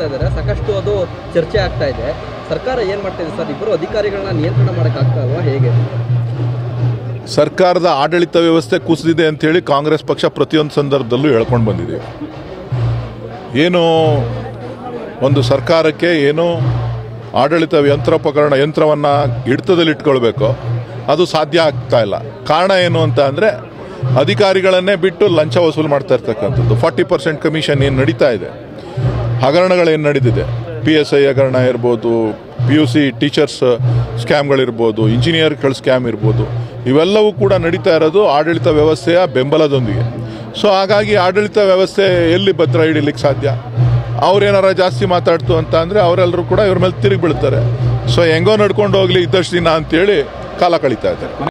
ನಡೆಸ್ತಾ ಇದ್ದಾರೆ ಸಾಕಷ್ಟು ಅದು ಚರ್ಚೆ ಆಗ್ತಾ ಇದೆ ಸರ್ಕಾರ ಏನ್ ಮಾಡ್ತಾ ಇದೆ ಸರ್ ಇಬ್ಬರು ಅಧಿಕಾರಿಗಳನ್ನ ನಿಯಂತ್ರಣ ಮಾಡೋಕ್ಕಾಗ್ತಾ ಅಲ್ವಾ ಹೇಗೆ ಸರ್ಕಾರದ ಆಡಳಿತ ವ್ಯವಸ್ಥೆ ಕುಸಿದಿದೆ ಅಂತೇಳಿ ಕಾಂಗ್ರೆಸ್ ಪಕ್ಷ ಪ್ರತಿಯೊಂದು ಸಂದರ್ಭದಲ್ಲೂ ಹೇಳ್ಕೊಂಡು ಬಂದಿದೆ ಏನು ಒಂದು ಸರ್ಕಾರಕ್ಕೆ ಏನು ಆಡಳಿತ ಯಂತ್ರೋಪಕರಣ ಯಂತ್ರವನ್ನು ಹಿಡಿತದಲ್ಲಿ ಇಟ್ಕೊಳ್ಬೇಕು ಅದು ಸಾಧ್ಯ ಆಗ್ತಾ ಇಲ್ಲ ಕಾರಣ ಏನು ಅಂತ ಅಂದರೆ ಅಧಿಕಾರಿಗಳನ್ನೇ ಬಿಟ್ಟು ಲಂಚ ವಸೂಲು ಮಾಡ್ತಾ ಇರ್ತಕ್ಕಂಥದ್ದು ಫಾರ್ಟಿ ಪರ್ಸೆಂಟ್ ಕಮಿಷನ್ ಏನು ನಡೀತಾ ಇದೆ ಹಗರಣಗಳೇನು ನಡೆದಿದೆ ಪಿ ಎಸ್ ಐ ಹಗರಣ ಇರ್ಬೋದು ಪಿ ಯು ಸಿ ಟೀಚರ್ಸ್ ಸ್ಕ್ಯಾಮ್ಗಳಿರ್ಬೋದು ಇಂಜಿನಿಯರ್ಗಳ ಸ್ಕ್ಯಾಮ್ ಇರ್ಬೋದು ಇವೆಲ್ಲವೂ ಕೂಡ ನಡೀತಾ ಇರೋದು ಆಡಳಿತ ವ್ಯವಸ್ಥೆಯ ಬೆಂಬಲದೊಂದಿಗೆ ಸೊ ಹಾಗಾಗಿ ಆಡಳಿತ ವ್ಯವಸ್ಥೆ ಎಲ್ಲಿ ಭದ್ರ ಹಿಡಿಲಿಕ್ಕೆ ಸಾಧ್ಯ ಅವ್ರೇನಾರ ಜಾಸ್ತಿ ಮಾತಾಡ್ತು ಅಂತ ಅಂದರೆ ಅವರೆಲ್ಲರೂ ಕೂಡ ಇವ್ರ ಮೇಲೆ ತಿರುಗಿ ಬೀಳ್ತಾರೆ ಸೊ ಹೆಂಗೋ ನಡ್ಕೊಂಡು ಹೋಗ್ಲಿ ಇದ್ದಷ್ಟು ದಿನ ಅಂತೇಳಿ ಕಾಲ ಕಳೀತಾ ಇದ್ದಾರೆ